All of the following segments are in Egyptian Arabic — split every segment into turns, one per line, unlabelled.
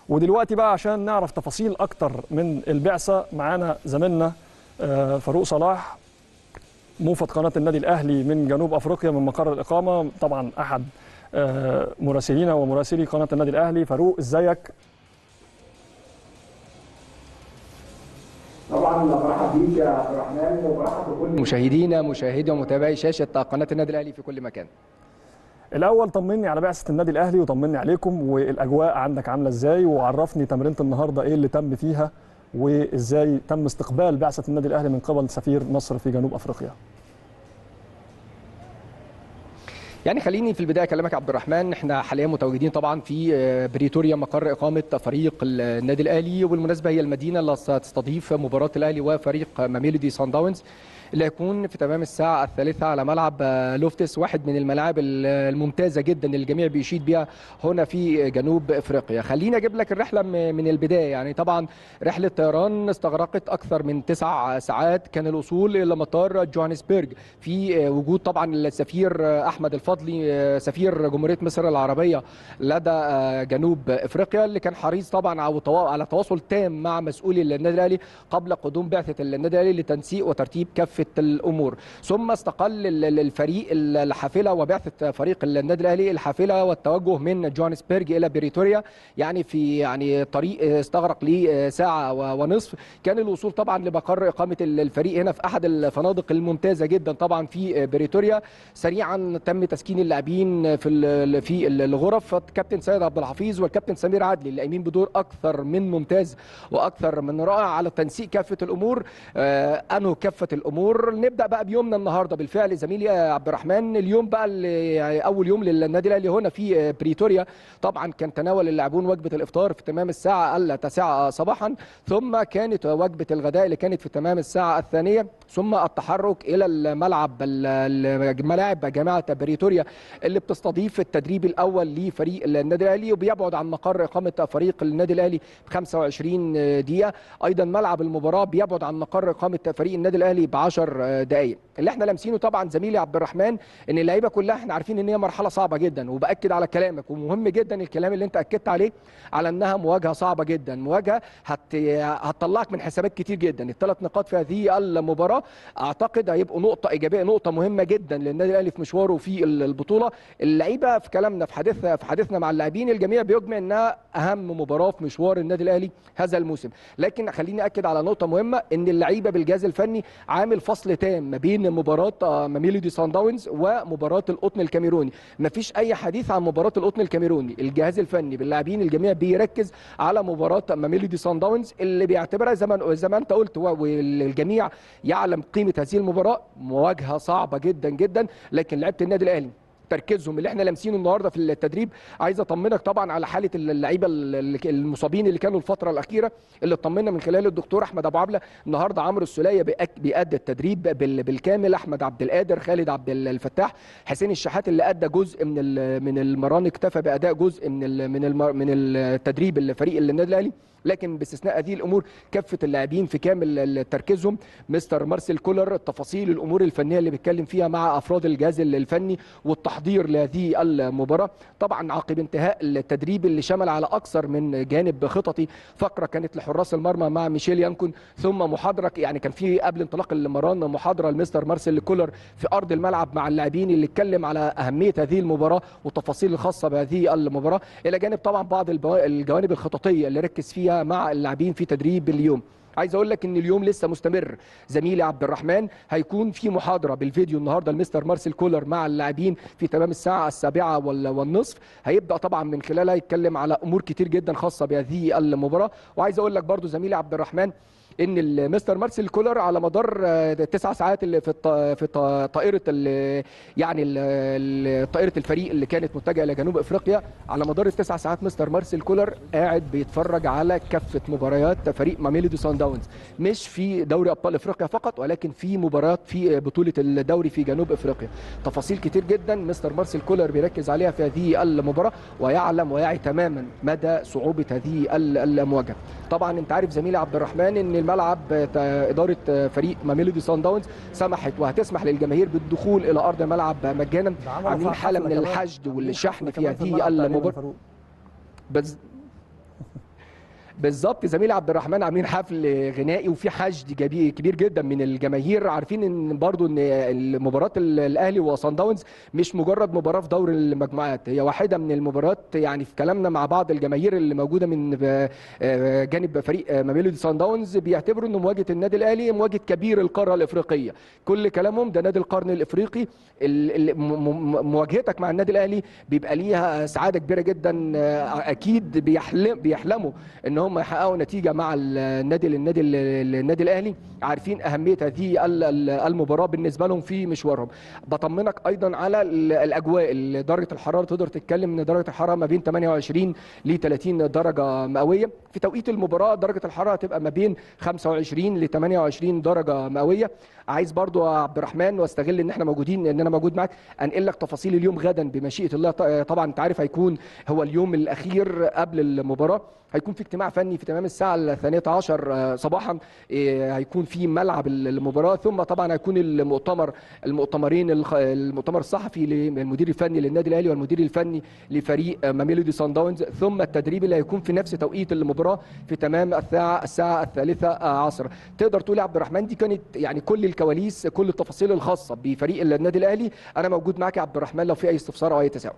ودلوقتي بقى عشان نعرف تفاصيل اكتر من البعثه معانا زميلنا آه، فاروق صلاح موفد قناه النادي الاهلي من جنوب افريقيا من مقر الاقامه طبعا احد آه، مراسلينا ومراسلي قناه النادي الاهلي فاروق ازيك
طبعا برحب بيك يا عبد الرحمن وبرحب بكل
مشاهدينا مشاهدي ومتابعي شاشه قناه النادي الاهلي في كل مكان
الاول طمني على بعثه النادي الاهلي وطمني عليكم والاجواء عندك عامله ازاي وعرفني تمرينه النهارده ايه اللي تم فيها وازاي تم استقبال بعثه النادي الاهلي من قبل سفير مصر في جنوب افريقيا
يعني خليني في البدايه اكلمك يا عبد الرحمن احنا حاليا متواجدين طبعا في آه، بريتوريا مقر اقامه فريق النادي الاهلي وبالمناسبه هي المدينه اللي ستستضيف مباراه الاهلي وفريق ميلودي سان داونز اللي هيكون في تمام الساعة الثالثة على ملعب آه، لوفتس واحد من الملاعب ال- الممتازة جدا اللي الجميع بيشيد بها هنا في جنوب افريقيا خليني اجيب لك الرحلة م- من البداية يعني طبعا رحلة طيران استغرقت اكثر من تسع ساعات كان الوصول الى مطار جوهانسبرج في آه، وجود طبعا السفير آه، احمد الفضلي آه، سفير جمهورية مصر العربية لدى آه، جنوب افريقيا اللي كان حريص طبعا على توا- على تواصل تام مع مسؤولي النادي الاهلي قبل قدوم بعثة النادي الاهلي لتنسيق وترتيب كافة الامور ثم استقل ال- ال- الفريق ال- الحافلة وبعثة فريق النادي الاهلي الحافلة والتوجه من جوهانسبرج الى بريتوريا يعني في يعني طريق استغرق لي ساعة و- ونصف كان الوصول طبعا لمقر اقامة ال- الفريق هنا في احد الفنادق الممتازة جدا طبعا في بريتوريا سريعا تم تسكين اللاعبين في ال- في الغرف الكابتن سيد عبد الحفيظ والكابتن سمير عدلي اللي قايمين بدور اكثر من ممتاز واكثر من رائع على تنسيق كافه الامور آه، انهوا كافه الامور نبدا بقى بيومنا النهارده بالفعل زميلي عبد الرحمن اليوم بقى اللي يعني اول يوم للنادي الاهلي هنا في آه، بريتوريا طبعا كان تناول اللاعبون وجبه الافطار في تمام الساعه التاسعه صباحا ثم كانت وجبه الغداء اللي كانت في تمام الساعه الثانيه ثم التحرك الى الملعب ال- ملاعب جامعه بريتوريا اللي بتستضيف التدريب الاول لفريق النادي الاهلي وبيبعد عن مقر اقامه فريق النادي الاهلي ب 25 دقيقه ايضا ملعب المباراه بيبعد عن مقر اقامه فريق النادي الاهلي ب 10 دقائق اللي احنا لامسينه طبعا زميلي عبد الرحمن ان اللعيبه كلها احنا عارفين ان هي مرحله صعبه جدا وباكد على كلامك ومهم جدا الكلام اللي انت اكدت عليه على انها مواجهه صعبه جدا مواجهه هت... هتطلعك من حسابات كتير جدا الثلاث نقاط في هذه المباراه اعتقد هيبقوا نقطه ايجابيه نقطه مهمه جدا للنادي الاهلي في مشواره في البطوله اللعيبه في كلامنا في حديثنا في حديثنا مع اللاعبين الجميع بيجمع انها اهم مباراه في مشوار النادي الاهلي هذا الموسم لكن خليني اكد على نقطه مهمه ان اللعيبه بالجهاز الفني عامل فصل تام ما بين مباراه آه، ميلودي سان داونز ومباراه القطن الكاميروني مفيش اي حديث عن مباراه القطن الكاميروني الجهاز الفني باللاعبين الجميع بيركز على مباراه ميلودي سان داونز اللي بيعتبرها زي ما زي ما انت قلت و- والجميع يعلم قيمه هذه المباراه مواجهه صعبه جدا جدا لكن لعيبه النادي الاهلي تركيزهم اللي احنا لامسينه النهارده في التدريب عايز اطمنك طبعا على حاله اللعيبه ال- المصابين اللي كانوا الفتره الاخيره اللي اطمنا من خلال الدكتور احمد ابو عبله النهارده عمرو السوليه بيأك- بيأدي التدريب بال- بالكامل احمد عبد القادر خالد عبد الفتاح حسين الشحات اللي ادى جزء من ال- من المران اكتفى باداء جزء من ال- من الم- من التدريب الفريق النادي الاهلي لكن باستثناء هذه الامور كافه اللاعبين في كامل تركيزهم مستر مارسيل كولر التفاصيل الامور الفنيه اللي بيتكلم فيها مع افراد الجهاز الفني والتحضير لهذه المباراه طبعا عقب انتهاء التدريب اللي شمل على اكثر من جانب خططي فقره كانت لحراس المرمى مع ميشيل يانكون ثم محاضره يعني كان في قبل انطلاق المران محاضره لمستر مارسيل كولر في ارض الملعب مع اللاعبين اللي اتكلم على اهميه هذه المباراه والتفاصيل الخاصه بهذه المباراه الى جانب طبعا بعض البوا- الجوانب الخططيه اللي ركز فيها مع اللاعبين في تدريب اليوم عايز اقول لك ان اليوم لسه مستمر زميلي عبد الرحمن هيكون في محاضره بالفيديو النهارده لمستر مارسيل كولر مع اللاعبين في تمام الساعه السابعه وال- والنصف هيبدا طبعا من خلالها يتكلم على امور كتير جدا خاصه بهذه المباراه وعايز اقول لك برضو زميلي عبد الرحمن ان المستر مارسيل كولر على مدار آه، التسع ساعات اللي في الط... في ط- طائره ال... يعني ال... ال- طائره الفريق اللي كانت متجهه لجنوب افريقيا على مدار التسع ساعات مستر مارسيل كولر قاعد بيتفرج على كافه مباريات فريق ماميلودي سان داونز مش في دوري ابطال افريقيا فقط ولكن في مباريات في بطوله الدوري في جنوب افريقيا تفاصيل كتير جدا مستر مارسيل كولر بيركز عليها في هذه المباراه ويعلم ويعي تماما مدى صعوبه هذه ال- المواجهه طبعا انت عارف زميلي عبد الرحمن ان الملعب تا- اداره فريق ماميلودي سان داونز سمحت وهتسمح للجماهير بالدخول الى ارض الملعب مجانا
ده عملوا
عاملين
حفلة
حاله من
كمان.
الحشد
عاملين
والشحن
حفلة
في
كمان
هذه
الملعب تقريباً
المباراه
فاروق.
بس بالظبط زميلي عبد الرحمن عاملين حفل غنائي وفي حشد جبي- كبير جدا من الجماهير عارفين ان برضو ان مباراه ال- الاهلي وصن داونز مش مجرد مباراه في دور المجموعات هي واحده من المباريات يعني في كلامنا مع بعض الجماهير اللي موجوده من آه، آه، جانب فريق آه، ميلودي صن داونز بيعتبروا ان مواجهه النادي الاهلي مواجهه كبير القاره الافريقيه كل كلامهم ده نادي القرن الافريقي ال- ال- م- م- مواجهتك مع النادي الاهلي بيبقى ليها سعاده كبيره جدا آه، اكيد بيحلم بيحلموا ان هم يحققوا نتيجه مع النادي النادي النادي الاهلي عارفين اهميه هذه ال- ال- المباراه بالنسبه لهم في مشوارهم بطمنك ايضا على ال- الاجواء ال- درجه الحراره تقدر تتكلم ان درجه الحراره ما بين 28 ل 30 درجه مئويه في توقيت المباراه درجه الحراره هتبقى ما بين 25 ل 28 درجه مئويه عايز برضو يا عبد الرحمن واستغل ان احنا موجودين ان انا موجود معاك انقل لك تفاصيل اليوم غدا بمشيئه الله ط- طبعا انت عارف هيكون هو اليوم الاخير قبل المباراه هيكون في اجتماع فني في تمام الساعة الثانية عشر آه، صباحا آه، هيكون في ملعب المباراة ثم طبعا هيكون المؤتمر المؤتمرين الخ- المؤتمر الصحفي للمدير الفني للنادي الأهلي والمدير الفني لفريق آه، ماميلودي سان داونز ثم التدريب اللي هيكون في نفس توقيت المباراة في تمام الساعة الساعة الثالثة عصر تقدر تقول يا عبد الرحمن دي كانت يعني كل الكواليس كل التفاصيل الخاصة بفريق النادي الأهلي أنا موجود معاك يا عبد الرحمن لو في أي استفسار أو أي تساؤل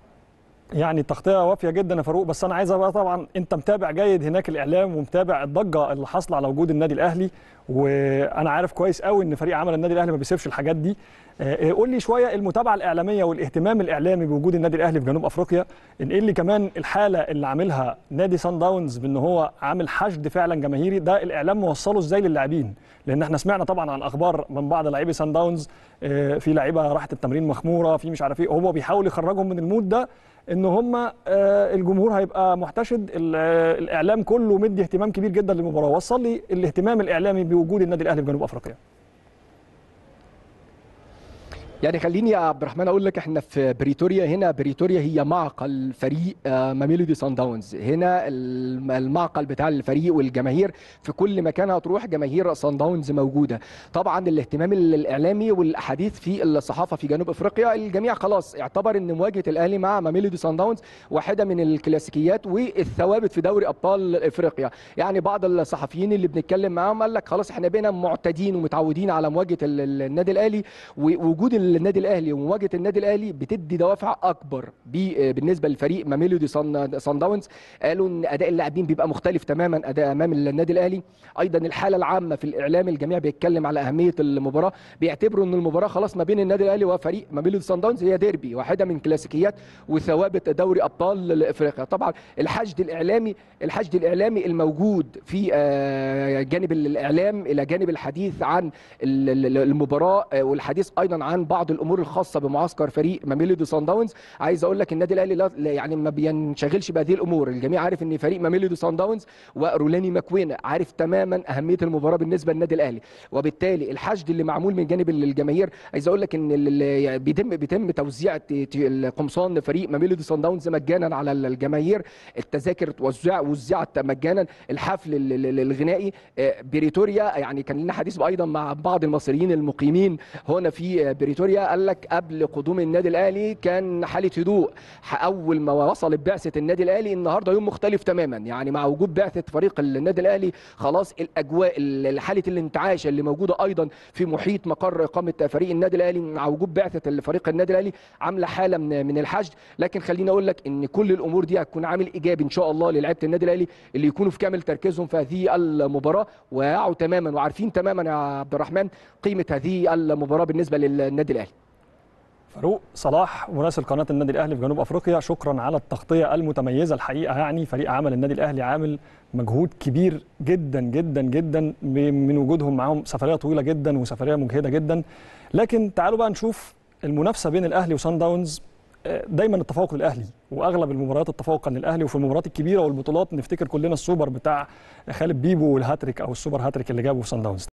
يعني التغطيه وافيه جدا يا فاروق بس انا عايز بقى طبعا انت متابع جيد هناك الاعلام ومتابع الضجه اللي حاصله على وجود النادي الاهلي وانا عارف كويس قوي ان فريق عمل النادي الاهلي ما بيسيبش الحاجات دي آه، قول لي شويه المتابعه الاعلاميه والاهتمام الاعلامي بوجود النادي الاهلي في جنوب افريقيا انقل لي كمان الحاله اللي عاملها نادي سان داونز بان هو عامل حشد فعلا جماهيري ده الاعلام موصله ازاي للاعبين لان احنا سمعنا طبعا عن اخبار من بعض لاعبي سان داونز آه، في لعيبه راحت التمرين مخموره في مش عارف ايه هو بيحاول يخرجهم من المود ده ان هم آه، الجمهور هيبقى محتشد ال- آه، الاعلام كله مدي اهتمام كبير جدا للمباراه وصل لي الاهتمام الاعلامي بوجود النادي الاهلي في جنوب افريقيا
يعني خليني يا عبد الرحمن اقول لك احنا في بريتوريا هنا بريتوريا هي معقل فريق آه، ماميلودي سان داونز هنا الم- المعقل بتاع الفريق والجماهير في كل مكان هتروح جماهير سان داونز موجوده طبعا الاهتمام ال- الاعلامي والاحاديث في الصحافه في جنوب افريقيا الجميع خلاص اعتبر ان مواجهه الاهلي مع ماميلودي سان داونز واحده من الكلاسيكيات والثوابت في دوري ابطال افريقيا يعني بعض الصحفيين اللي بنتكلم معاهم قال لك خلاص احنا بقينا معتادين ومتعودين على مواجهه ال- ال- النادي الاهلي ووجود النادي الاهلي ومواجهه النادي الاهلي بتدي دوافع اكبر بي- بالنسبه للفريق ماميلودي صن صن داونز قالوا ان اداء اللاعبين بيبقى مختلف تماما اداء امام النادي الاهلي ايضا الحاله العامه في الاعلام الجميع بيتكلم على اهميه المباراه بيعتبروا ان المباراه خلاص ما بين النادي الاهلي وفريق ماميلودي صن داونز هي ديربي واحده من كلاسيكيات وثوابت دوري ابطال افريقيا طبعا الحشد الاعلامي الحشد الاعلامي الموجود في آه، جانب الاعلام الى جانب الحديث عن ال- ال- المباراه آه، والحديث ايضا عن بعض الامور الخاصه بمعسكر فريق ماميلودي صن داونز عايز اقول لك النادي الاهلي لا لا- يعني ما بينشغلش بهذه الامور الجميع عارف ان فريق ماميلودي صن داونز ورولاني ماكوينا عارف تماما اهميه المباراه بالنسبه للنادي الاهلي وبالتالي الحشد اللي معمول من جانب الجماهير عايز اقول لك ان ال- ال- يعني بيتم بيتم توزيع ت- ت- القمصان فريق ماميلودي صن داونز مجانا على الجماهير التذاكر توزع وزعت مجانا الحفل ال- ال- ال- الغنائي آه، بريتوريا يعني كان لنا حديث ايضا مع بعض المصريين المقيمين هنا في آه، بريتوريا قال لك قبل قدوم النادي الاهلي كان حاله هدوء ح- اول ما وصلت بعثه النادي الاهلي النهارده يوم مختلف تماما يعني مع وجود بعثه فريق النادي الاهلي خلاص الاجواء ال- حاله الانتعاش اللي موجوده ايضا في محيط مقر اقامه فريق النادي الاهلي مع وجود بعثه فريق النادي الاهلي عامله حاله من من الحشد لكن خليني اقول لك ان كل الامور دي هتكون عامل ايجابي ان شاء الله للاعيبه النادي الاهلي اللي يكونوا في كامل تركيزهم في هذه المباراه ويعوا تماما وعارفين تماما يا عبد الرحمن قيمه هذه المباراه بالنسبه للنادي الاهلي
فاروق صلاح مراسل قناه النادي الاهلي في جنوب افريقيا شكرا على التغطيه المتميزه الحقيقه يعني فريق عمل النادي الاهلي عامل مجهود كبير جدا جدا جدا من وجودهم معاهم سفريه طويله جدا وسفريه مجهده جدا لكن تعالوا بقى نشوف المنافسه بين الاهلي وسان داونز آه، دايما التفوق للاهلي واغلب المباريات التفوق كان للاهلي وفي المباريات الكبيره والبطولات نفتكر كلنا السوبر بتاع خالد بيبو والهاتريك او السوبر هاتريك اللي جابه في سان داونز